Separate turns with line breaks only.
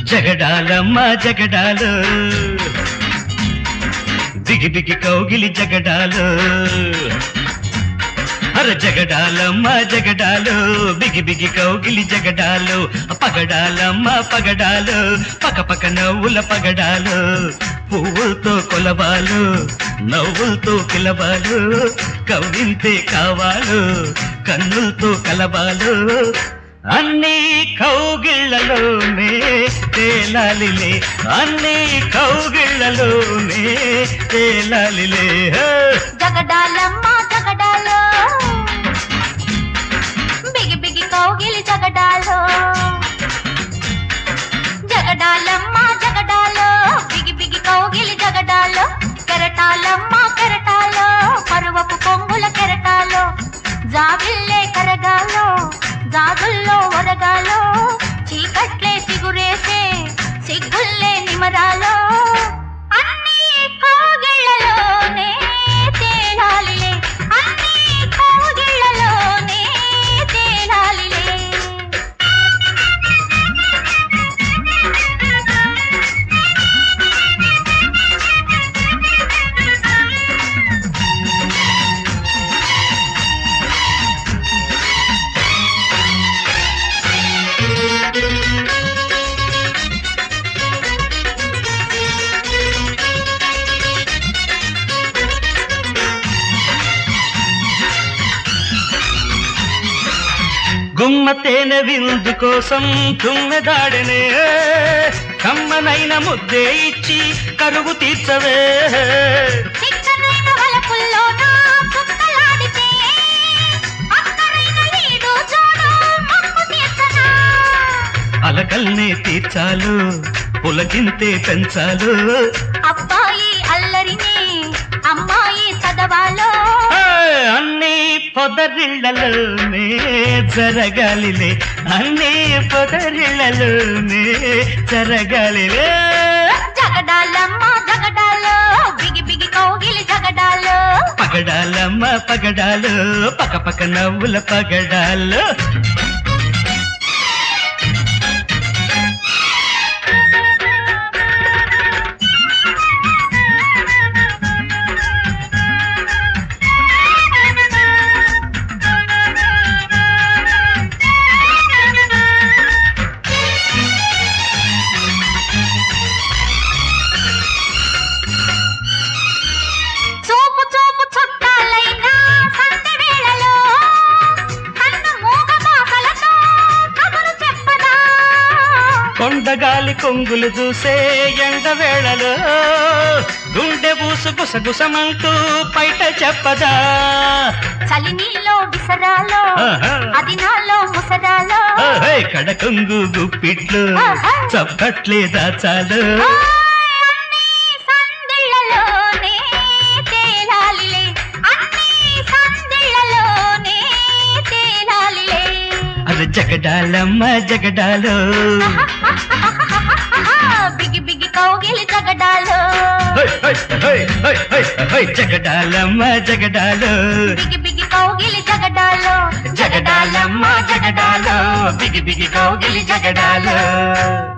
జగడాలమ్మ జగడాలు దిగి దిగి కౌగిలి జగడాలు అర జగడాలమ్మ జగడాలు బిగి బిగి కౌగిలి జగడాలు పగడాలమ్మ పగడాలు పక పక నవ్వుల పగడాలు పువ్వులతో కొలబాలు నవ్వులతో పిలబాలు కవ్వింతే కావాలు కన్నులతో కలబాలు అన్ని కౌగిళ్లలోనే తేలాలిలే అన్ని కౌగిళ్లలోనే తేలాలిలే హే!
జగడాలమ్మ జగడాలో బిగి బిగి కౌగిలి జగడాలో జగడాలమ్మ జగడాలో బిగి బిగి కౌగిలి జగడాలో కెరటాలమ్మ కెరటాలో పరువపు పొంగుల కెరటాలో జాబిల్లే కరగాలో జాగుల్లో ఒరగాలో చీకట్లే చిగురేసే సిగ్గుల్లే నిమరాలో అన్ని కోగిళ్ళలోనే తేలాలిలే అన్ని కోగిళ్ళలోనే తేలాలిలే
గుమ్మ తేనె విందు కోసం తుమ్మెదాడనే కమ్మనైన ముద్దే ఇచ్చి కరువు తీర్చవే
చిక్కనైన వలపుల్లోన కుక్కలాడితే అక్కరైన ఈడు జోడు మొక్కు తీర్చనా
అలకల్నే తీర్చాలు పులకింతే పెంచాలు
అబ్బాయి అల్లరిని అమ్మాయి చదవాలో
హే, అన్నీ పొదరిళ్లలోనే జరగాలిలే అన్నీ పొదరిళ్లలోనే జరగాలిలే
జగడాలమ్మ జగడాలో బిగి బిగి కౌగిలి జగడాలో
పగడాలమ్మ పగడాలు పక పక నవ్వుల పగడాలు
చూపు చూపు చుట్టాలైనా సంధ్య వేళలో కన్ను మూగ మాటలతో కబురు చెప్పదా
కొండగాలి కొంగులు చూసే ఎండ వేళలో గుండె బూసు గుసగుసమంటూ బయట చెప్పదా
చలి నీలో విసరాలో
ఆహా.
అది నాలో ముసరాలో
ఓహే, కడకొంగు గుప్పిట్లు
ఆహా.
చప్పట్లే దాచాలు
ఆయ్ అన్నీ సందిళ్ళలోనే తేలాలిలే అన్నీ సందిళ్ళలోనే తేలాలిలే
అది జగడాలమ్మ జగడాలు
బిగి బిగి కౌగిలి జగడాలో
హై, హై, హై, హై, హై, హై, జగడాలమ్మ జగడాలు
బిగి బిగి కౌగిలి జగడాలో
జగడాలమ్మ జగడాలు బిగి బిగి కౌగిలి జగడాలు